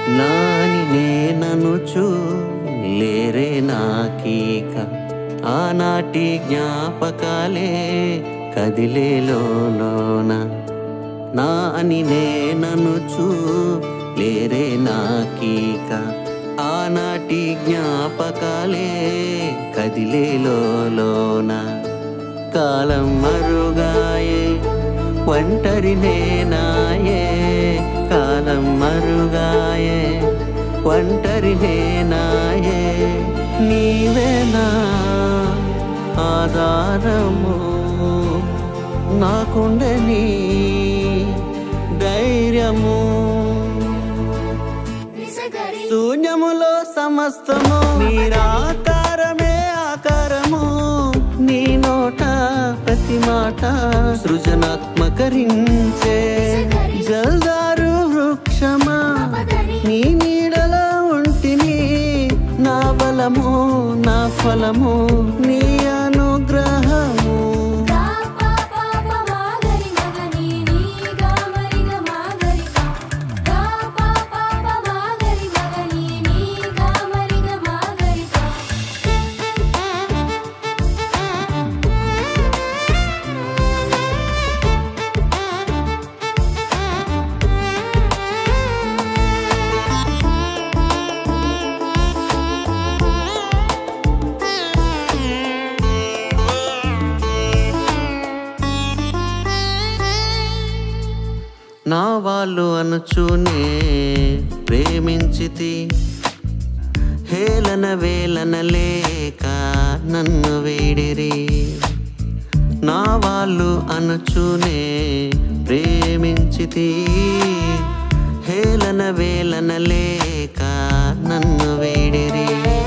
నాని నేననుచు లేరే నాకీక ఆనాటి జ్ఞాపకాలే కదిలేలోన నా అని నేననుచు లేరే నాకీక ఆనాటి జ్ఞాపకాలే కదిలేలోన కాలం మరుగాయే ఒంటరి నేనాయే కాలం మరుగాయే ఒంటరి నేనాయే నీవేనా ఆధారము నాకుండే నీ ధైర్యము శూన్యములో సమస్తము నీరాకారమే ఆకారము నీ నోట ప్రతి మాట సృజనాత్మకరించే జల్దారు వృక్షమా నీ నీడలో ఉంటిని నా బలము నా ఫలము నీ అనుగ్రహము నా వాళ్ళు అనుచునే ప్రేమించితి హేళన వేలన లేక నన్ను వేడిరి నా వాళ్ళు అనుచునే ప్రేమించితి హేళన వేలన లేక నన్ను వేడిరి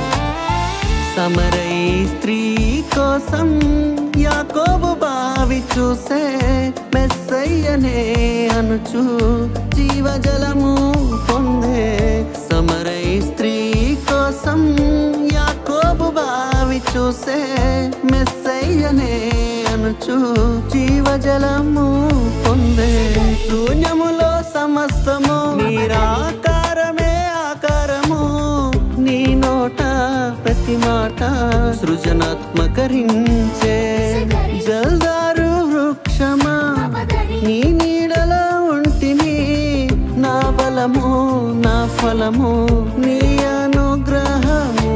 సమరై స్త్రీ కోసం యాకోబు బావి చూసే మెస్సయ్యనే అనుచు జీవజలము పొందే సమరై స్త్రీ కోసం యాకోబు బావి చూసే మెస్సయ్యనే అనుచు జీవజలము పొందే శూన్యములో సమస్తము నీరాకారమే ఆకారము నీ నోట ప్రతి మాట సృజనాత్మకరించే జల్దారు వృక్షమా నీ నీడలో ఉంటిని నా బలము నా ఫలము నీ అనుగ్రహము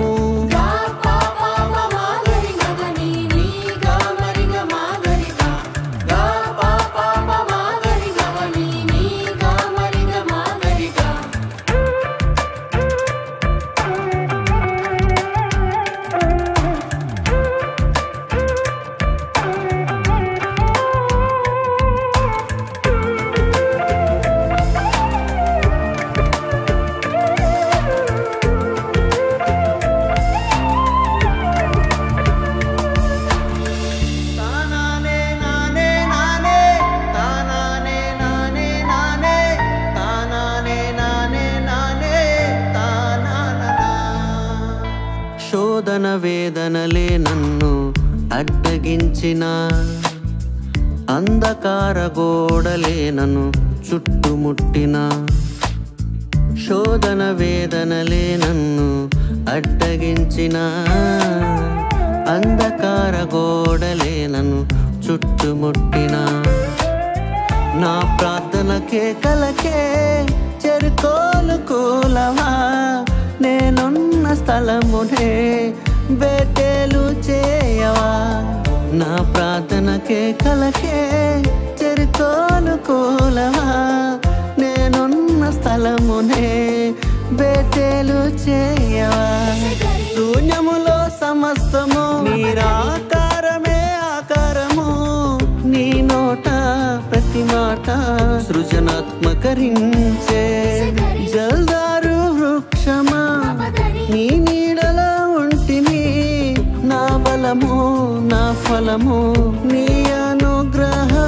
తానానే నానే నానే తానానే నానే నానే తానానే నానే నానే తానాననా శోధన వేదనలే నన్ను అడ్డగించిన అంధకార గోడలే నన్ను చుట్టుముట్టిన శోధన వేదనలే నన్ను అడ్డగించిన అంధకార గోడలే నన్ను చుట్టుముట్టిన నా ప్రార్థనకే కలకే చెరుకోలు కూలవా నేనున్న స్థలమునే బేటేలు చేయవా నా ప్రార్థనకే కలకే చెరుకోలు కూలవా నేనున్న స్థలమునే బేటేలు చేయవా శూన్యములో సమస్తము నీరాకారమే ఆకారము నీ నోట ప్రతి మాట సృజనాత్మకరించే జల్దారు వృక్షమా నీ నీడలో ఉంటిని నా బలము నా ఫలము నీ అనుగ్రహము